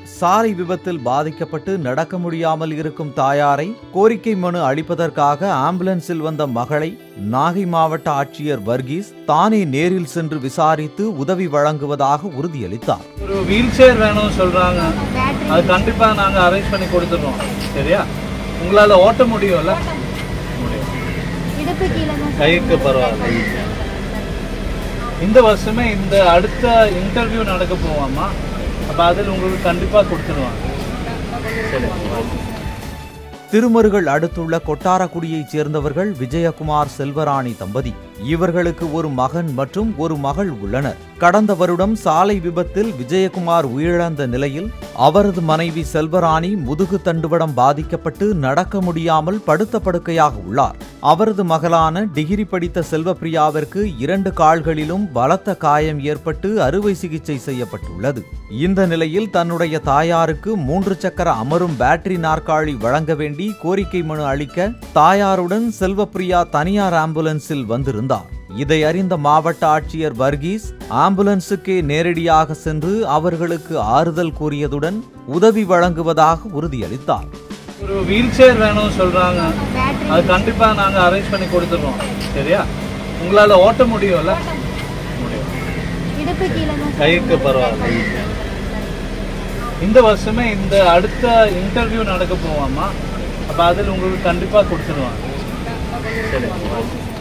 சாலை விபத்தில் பாதிக்கப்பட்டு நடக்க முடியாமல் இருக்கும் தாயாரை கோரிக்கை மனு அளிப்பதற்காக ஆம்புலன்ஸில் வந்த மகளை நாகை மாவட்ட ஆட்சியர் வர்கீஸ் தானே நேரில் சென்று விசாரித்து உதவி வழங்குவதாக உறுதியளித்தார் ஒரு வீல் சேர் வேணும்னு சொல்றாங்க அது கண்டிப்பா நாங்க அரேஞ்ச் பண்ணி கொடுத்துடுறோம் சரியா உங்களால ஓட்ட முடியும்ல முடியும் இடுப்பு கீழே தான் கைக்கு பரவாயில்ல இந்த வருஷமே இந்த அடுத்த இன்டர்வியூ நடக்க போவாமா அப்ப அதில் உங்களுக்கு கண்டிப்பா கொடுத்துருவாங்க சரி திருமருகள் அடுத்துள்ள கொட்டாரக்குடியைச் சேர்ந்தவர்கள் விஜயகுமார் செல்வராணி தம்பதி இவர்களுக்கு ஒரு மகன் மற்றும் ஒரு மகள் உள்ளனர் கடந்த வருடம் சாலை விபத்தில் விஜயகுமார் உயிரிழந்த நிலையில் அவரது மனைவி செல்வராணி முதுகு தண்டுவடம் பாதிக்கப்பட்டு நடக்க முடியாமல் படுத்த படுக்கையாக உள்ளார் அவரது மகளான டிகிரி படித்த செல்வப்பிரியாவிற்கு இரண்டு கால்களிலும் பலத்த காயம் ஏற்பட்டு அறுவை சிகிச்சை செய்யப்பட்டுள்ளது இந்த நிலையில் தன்னுடைய தாயாருக்கு மூன்று சக்கர அமரும் பேட்டரி நாற்காலி வழங்க வேண்டி கோரிக்கை மனு அளிக்க தாயாருடன் செல்வப்பிரியா தனியார் ஆம்புலன்ஸில் வந்திருந்தார் இதை அறிந்த மாவட்ட ஆட்சியர் வர்கீஸ் ஆம்புலன்ஸுக்கே நேரடியாக சென்று அவர்களுக்கு ஆறுதல் கூறியதுடன் உதவி வழங்குவதாக உறுதியளித்தார் ஒரு வீல் சேர் வேணும்னு சொல்றாங்க பேட்டரி அது கண்டிப்பா நாங்க அரேஞ்ச் பண்ணி கொடுத்துடுறோம் சரியா உங்களால ஓட்ட முடியும்ல முடியும் இடுப்பு கீழே தான் கைக்கு பரவாயில்ல இந்த வருஷமே இந்த அடுத்த இன்டர்வியூ நடக்க போவாமா அப்ப அதில் உங்களுக்கு கண்டிப்பா கொடுத்துருவாங்க சரி